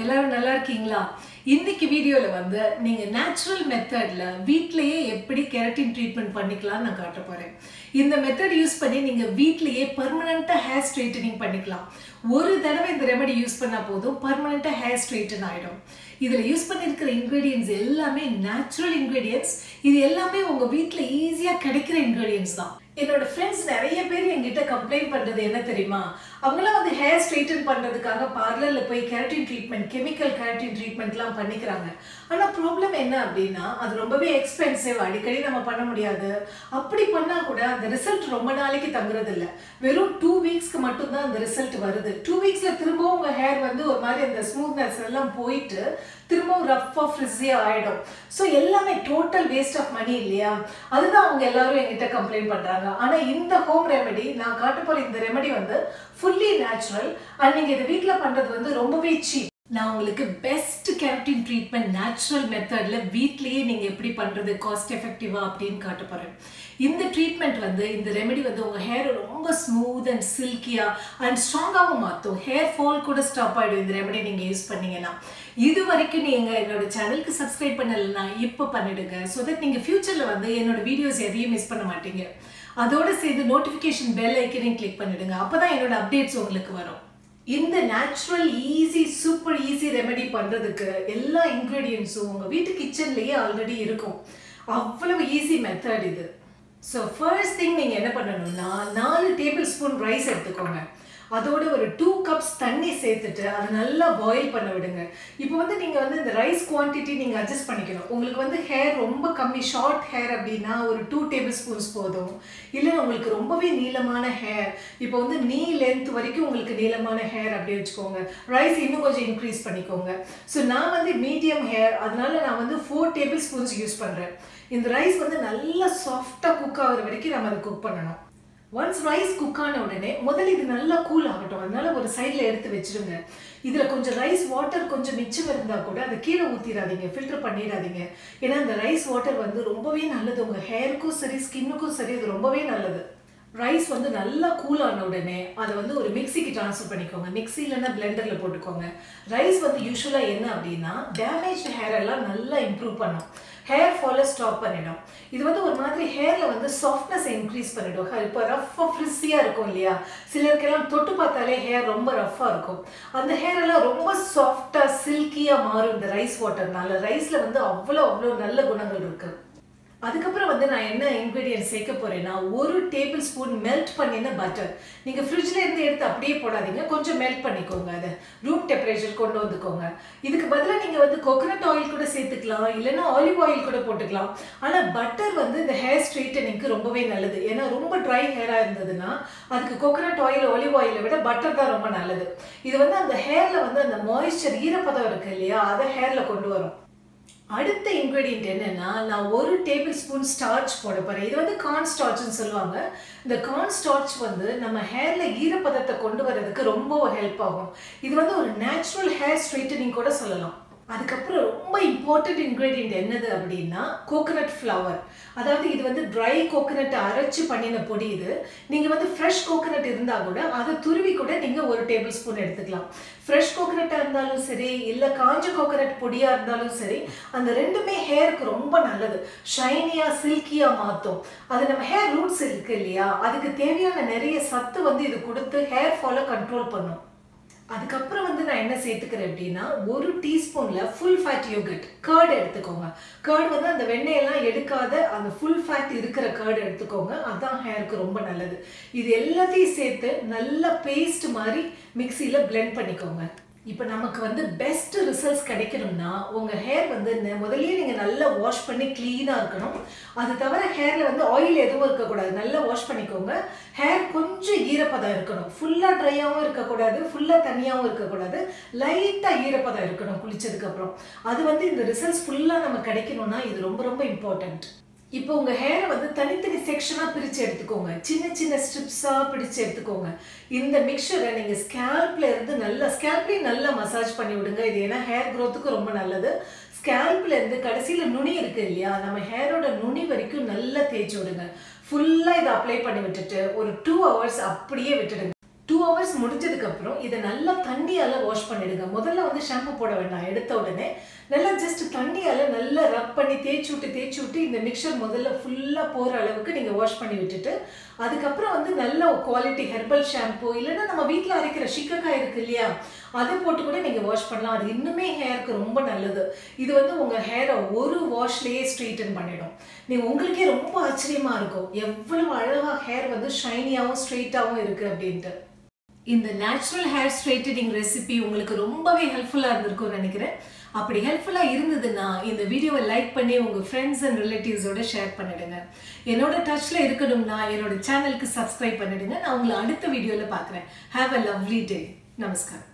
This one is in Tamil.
எல்லாரும் நல்லா இருக்கீங்களா இன்னைக்கு வீடியோல வந்து நீங்க நேச்சுரல் மெத்தட்ல வீட்லயே எப்படி கெரட்டின் ட்ரீட்மெண்ட் பண்ணிக்கலாம்னு நான் காட்ட போறேன் இந்த மெத்தட் யூஸ் பண்ணி நீங்க வீட்லயே பர்மனண்டா ஹேர் ஸ்ட்ரைட்டனிங் பண்ணிக்கலாம் ஒரு தடவை இந்த ரெமெடி யூஸ் பண்ணா போதும் பர்மனண்டா ஹேர் ஸ்ட்ரைட்டன் ஆயிடும் இதுல யூஸ் பண்ணிருக்கிற இன்கிரீடியன்ஸ் எல்லாமே நேச்சுரல் இன்கிரீடியன்ஸ் இது எல்லாமே உங்க வீட்ல ஈஸியா கிடைக்கிற இன்கிரீடியன்ஸ் தான் என்னோட ஃப்ரெண்ட்ஸ் நிறைய பேர் என்கிட்ட கம்ப்ளைண்ட் பண்றது என்ன தெரியுமா அவங்களாம் வந்து ஹேர் ஸ்ட்ரைட்டன் பண்றதுக்காக பார்லர்ல போய் கெரட்டின் ட்ரீட்மெண்ட் கெமிக்கல் கெரட்டின் ட்ரீட்மெண்ட்லாம் பண்ணிக்கிறாங்க ஆனா ப்ராப்ளம் என்ன அப்படின்னா அது ரொம்பவே எக்ஸ்பென்சிவ் அடிக்கடி நம்ம பண்ண முடியாது அப்படி பண்ணா கூட அந்த ரிசல்ட் ரொம்ப நாளைக்கு தங்குறது இல்ல வெறும் டூ வீக்ஸ்க்கு மட்டும்தான் அந்த ரிசல்ட் வருது டூ வீக்ஸ்ல திரும்பவும் உங்க ஹேர் வந்து ஒரு மாதிரி அந்த ஸ்மூத்னஸ் எல்லாம் போயிட்டு திரும்பவும் ரஃபா ஃப்ரிஸியா ஆயிடும் ஸோ எல்லாமே டோட்டல் வேஸ்ட் ஆஃப் மணி இல்லையா அதுதான் அவங்க எல்லாரும் என்கிட்ட கம்ப்ளைண்ட் பண்றாங்க ஆனா இந்த ஹோம் ரெமெடி நான் காட்ட போற இந்த ரெமெடி வந்து ஃபுல்லி நேச்சுரல் அண்ட் நீங்க இது வீட்ல பண்றது வந்து ரொம்பவே சீப் நான் உங்களுக்கு பெஸ்ட் கெரட்டின் ட்ரீட்மெண்ட் நேச்சுரல் மெத்தட்ல வீட்லயே நீங்க எப்படி பண்றது காஸ்ட் எஃபெக்டிவா அப்படின்னு காட்ட போறேன் இந்த ட்ரீட்மெண்ட் வந்து இந்த ரெமெடி வந்து உங்க ஹேர் ரொம்ப ஸ்மூத் அண்ட் சில்கியா அண்ட் ஸ்ட்ராங்காகவும் மாற்றும் ஹேர் ஃபால் கூட ஸ்டாப் ஆயிடும் இந்த ரெமெடி நீங்க யூஸ் பண்ணீங்கன்னா இது வரைக்கும் நீங்க என்னோட சேனலுக்கு சப்ஸ்கிரைப் பண்ணலைன்னா இப்போ பண்ணிடுங்க ஸோ தட் நீங்க ஃபியூச்சர்ல வந்து என்னோட வீடியோஸ் எதையும் மிஸ் பண்ண மாட்டீங்க அதோட சேர்ந்து நோட்டிஃபிகேஷன் பெல் ஐக்கனையும் கிளிக் பண்ணிடுங்க அப்பதான் என்னோட அப்டேட்ஸ் உங்களுக்கு வரும் இந்த natural easy super easy remedy பண்ணுறதுக்கு எல்லா இன்க்ரீடியன்ஸும் உங்கள் வீட்டு கிச்சன்லேயே ஆல்ரெடி இருக்கும் அவ்வளவு ஈஸி மெத்தட் இது ஸோ ஃபர்ஸ்ட் திங் நீங்கள் என்ன பண்ணணும்னா நாலு டேபிள் ஸ்பூன் ரைஸ் எடுத்துக்கோங்க அதோட ஒரு டூ கப்ஸ் தண்ணி சேர்த்துட்டு அதை நல்லா பாயில் பண்ண விடுங்க இப்போ வந்து நீங்கள் வந்து இந்த ரைஸ் குவான்டிட்டி நீங்கள் அட்ஜஸ்ட் பண்ணிக்கணும் உங்களுக்கு வந்து ஹேர் ரொம்ப கம்மி ஷார்ட் ஹேர் அப்படின்னா ஒரு டூ டேபிள் ஸ்பூன்ஸ் போதும் இல்லை உங்களுக்கு ரொம்பவே நீளமான ஹேர் இப்போ வந்து நீ லென்த் வரைக்கும் உங்களுக்கு நீளமான ஹேர் அப்படி வச்சுக்கோங்க ரைஸ் இன்னும் கொஞ்சம் இன்க்ரீஸ் பண்ணிக்கோங்க ஸோ நான் வந்து மீடியம் ஹேர் அதனால நான் வந்து ஃபோர் டேபிள் ஸ்பூன்ஸ் யூஸ் பண்ணுறேன் இந்த ரைஸ் வந்து நல்லா சாஃப்டாக குக் ஆகிற வரைக்கும் நம்ம அதை குக் பண்ணணும் ஒன்ஸ் ரைஸ் குக் ஆன உடனே முதல்ல இது நல்லா கூல் ஆகட்டும் அதனால ஒரு சைடில் எடுத்து வச்சிருங்க இதில் கொஞ்சம் ரைஸ் வாட்டர் கொஞ்சம் மிச்சம் இருந்தால் கூட அதை கீழே ஊற்றிடாதீங்க ஃபில்டர் பண்ணிடாதீங்க ஏன்னா இந்த ரைஸ் வாட்டர் வந்து ரொம்பவே நல்லது உங்கள் ஹேருக்கும் சரி ஸ்கின்னுக்கும் சரி இது ரொம்பவே நல்லது ரைஸ் வந்து நல்லா கூல் ஆன உடனே அதை வந்து ஒரு மிக்சிக்கு ட்ரான்ஸ்ஃபர் பண்ணிக்கோங்க மிக்சி இல்லைன்னா பிளெண்டரில் போட்டுக்கோங்க ரைஸ் வந்து யூஸ்வலாக என்ன அப்படின்னா டேமேஜ் ஹேர் எல்லாம் நல்லா இம்ப்ரூவ் பண்ணும் ஹேர் ஃபாலை ஸ்டாப் பண்ணிடும் இது வந்து ஒரு மாதிரி ஹேரில் வந்து சாஃப்ட்னஸ் இன்க்ரீஸ் பண்ணிடும் இப்போ ரஃப்பாக ஃப்ரிஸியாக இருக்கும் இல்லையா சிலருக்கெல்லாம் தொட்டு பார்த்தாலே ஹேர் ரொம்ப ரஃப்பாக இருக்கும் அந்த ஹேர் எல்லாம் ரொம்ப சாஃப்டாக சில்கியாக மாறும் இந்த ரைஸ் வாட்டர்னால ரைஸில் வந்து அவ்வளோ அவ்வளோ நல்ல குணங்கள் இருக்குது அதுக்கப்புறம் வந்து நான் என்ன இன்க்ரீடியன்ட் சேர்க்க போறேன்னா ஒரு டேபிள் ஸ்பூன் மெல்ட் பண்ணின பட்டர் நீங்க ஃப்ரிட்ஜ்ல இருந்து எடுத்து அப்படியே போடாதீங்க கொஞ்சம் மெல்ட் பண்ணிக்கோங்க அதை ரூம் டெம்பரேச்சர் கொண்டு வந்துக்கோங்க இதுக்கு பதிலாக நீங்க வந்து கோகனட் ஆயில் கூட சேர்த்துக்கலாம் இல்லைன்னா ஆலிவ் ஆயில் கூட போட்டுக்கலாம் ஆனா பட்டர் வந்து இந்த ஹேர் ஸ்ட்ரெயிட்டனிங்க்கு ரொம்பவே நல்லது ஏன்னா ரொம்ப ட்ரை ஹேரா இருந்ததுன்னா அதுக்கு கோகனட் ஆயில் ஆலிவ் ஆயிலை விட பட்டர் தான் ரொம்ப நல்லது இது வந்து அந்த ஹேர்ல வந்து அந்த மாய்ஸ்சர் ஈரப்பதம் இருக்கு இல்லையா அதை ஹேர்ல கொண்டு வரும் அடுத்த இன்க்ரீடியன்ட் என்னன்னா நான் ஒரு டேபிள் ஸ்பூன் ஸ்டார்ச் போட போறேன் இது வந்து கார்ன் ஸ்டார்ச்னு சொல்லுவாங்க இந்த கார்ன் ஸ்டார்ச் வந்து நம்ம ஹேர்ல ஈரப்பதத்தை கொண்டு வரதுக்கு ரொம்ப ஹெல்ப் ஆகும் இது வந்து ஒரு நேச்சுரல் ஹேர் ஸ்ட்ரைட்டனிங் கூட சொல்லலாம் அதுக்கப்புறம் ரொம்ப இம்பார்ட்டன்ட் இன்க்ரீடியன்ட் என்னது அப்படின்னா கோகனட் ஃப்ளவர் அதாவது இது வந்து ட்ரை கோகனட் அரைச்சு பண்ணின பொடி இது நீங்கள் வந்து ஃப்ரெஷ் கோகனட் இருந்தால் கூட அதை துருவி கூட நீங்கள் ஒரு டேபிள் ஸ்பூன் எடுத்துக்கலாம் ஃப்ரெஷ் கோகனட்டாக இருந்தாலும் சரி இல்லை காஞ்ச கோகனட் பொடியாக இருந்தாலும் சரி அந்த ரெண்டுமே ஹேருக்கு ரொம்ப நல்லது ஷைனியாக சில்கியாக மாற்றும் அது நம்ம ஹேர் ரூட்ஸ் இருக்கு இல்லையா அதுக்கு தேவையான நிறைய சத்து வந்து இது கொடுத்து ஹேர் ஃபாலை கண்ட்ரோல் பண்ணும் அதுக்கப்புறம் வந்து நான் என்ன சேர்த்துக்கிறேன் அப்படின்னா ஒரு டீஸ்பூனில் ஃபுல் ஃபேட் யோகட் கேர்டு எடுத்துக்கோங்க கேர்டு வந்து அந்த வெண்ணெயெல்லாம் எடுக்காத அந்த ஃபுல் ஃபேட் இருக்கிற கேர்டு எடுத்துக்கோங்க அதுதான் ஹேருக்கு ரொம்ப நல்லது இது எல்லாத்தையும் சேர்த்து நல்லா பேஸ்ட் மாதிரி மிக்சியில் பிளெண்ட் பண்ணிக்கோங்க இப்போ நமக்கு வந்து பெஸ்ட் ரிசல்ட்ஸ் கிடைக்கணும்னா உங்கள் ஹேர் வந்து முதல்லயே நீங்கள் நல்லா வாஷ் பண்ணி க்ளீனாக இருக்கணும் அது தவிர ஹேரில் வந்து ஆயில் எதுவும் இருக்கக்கூடாது நல்லா வாஷ் பண்ணிக்கோங்க ஹேர் கொஞ்சம் ஈரப்பதம் இருக்கணும் ஃபுல்லாக ட்ரையாகவும் இருக்கக்கூடாது ஃபுல்லாக தனியாகவும் இருக்கக்கூடாது லைட்டாக ஈரப்பதம் இருக்கணும் குளிச்சதுக்கப்புறம் அது வந்து இந்த ரிசல்ட்ஸ் ஃபுல்லாக நம்ம கிடைக்கணும்னா இது ரொம்ப ரொம்ப இம்பார்ட்டண்ட் இப்போ உங்க ஹேரை வந்து தனித்தனி செக்ஷனா பிரிச்சு எடுத்துக்கோங்க சின்ன சின்ன ஸ்ட்ரிப்ஸா பிடிச்சு எடுத்துக்கோங்க இந்த மிக்சரை நீங்க ஸ்கேல்ப்ல இருந்து நல்லா ஸ்கேல்ப்லயும் நல்லா மசாஜ் பண்ணி விடுங்க இது ஏன்னா ஹேர் க்ரோத்துக்கு ரொம்ப நல்லது ஸ்கேல்ப்ல இருந்து கடைசியில நுனி இருக்கு இல்லையா நம்ம ஹேரோட நுனி வரைக்கும் நல்லா தேய்ச்சி விடுங்க ஃபுல்லா இதை அப்ளை பண்ணி விட்டுட்டு ஒரு டூ ஹவர்ஸ் அப்படியே விட்டுடுங்க டூ ஹவர்ஸ் முடிஞ்சதுக்கு அப்புறம் இதை நல்லா தண்ணியால வாஷ் பண்ணிடுங்க முதல்ல வந்து ஷாம்பு போட வேண்டாம் எடுத்த உடனே நல்லா ஜஸ்ட் தண்ணியால நல்லா ரப் பண்ணி தேய்ச்சி விட்டு தேய்ச்சி விட்டு இந்த மிக்சர் முதல்ல ஃபுல்லாக போகிற அளவுக்கு நீங்கள் வாஷ் பண்ணி விட்டுட்டு அதுக்கப்புறம் வந்து நல்ல குவாலிட்டி ஹெர்பல் ஷாம்பு இல்லைன்னா நம்ம வீட்டில் அரைக்கிற சிக்கக்காய் இருக்கு இல்லையா அதை போட்டு கூட நீங்கள் வாஷ் பண்ணலாம் அது இன்னுமே ஹேருக்கு ரொம்ப நல்லது இது வந்து உங்கள் ஹேரை ஒரு வாஷ்லேயே ஸ்ட்ரெயிட்டன் பண்ணிடும் நீங்கள் உங்களுக்கே ரொம்ப ஆச்சரியமாக இருக்கும் எவ்வளவு அழகாக ஹேர் வந்து ஷைனியாகவும் ஸ்ட்ரெயிட்டாகவும் இருக்குது அப்படின்ட்டு இந்த நேச்சுரல் ஹேர் ஸ்ட்ரைட்டனிங் ரெசிபி உங்களுக்கு ரொம்பவே ஹெல்ப்ஃபுல்லாக இருந்திருக்கும்னு நினைக்கிறேன் அப்படி ஹெல்ப்ஃபுல்லாக இருந்ததுன்னா இந்த வீடியோவை லைக் பண்ணி உங்கள் ஃப்ரெண்ட்ஸ் அண்ட் ரிலேட்டிவ்ஸோட ஷேர் பண்ணிடுங்க என்னோட டச்சில் இருக்கணும்னா என்னோட சேனலுக்கு சப்ஸ்கிரைப் பண்ணிடுங்க நான் உங்களை அடுத்த வீடியோவில் பார்க்குறேன் ஹாவ் அ லவ்லி டே நமஸ்காரம்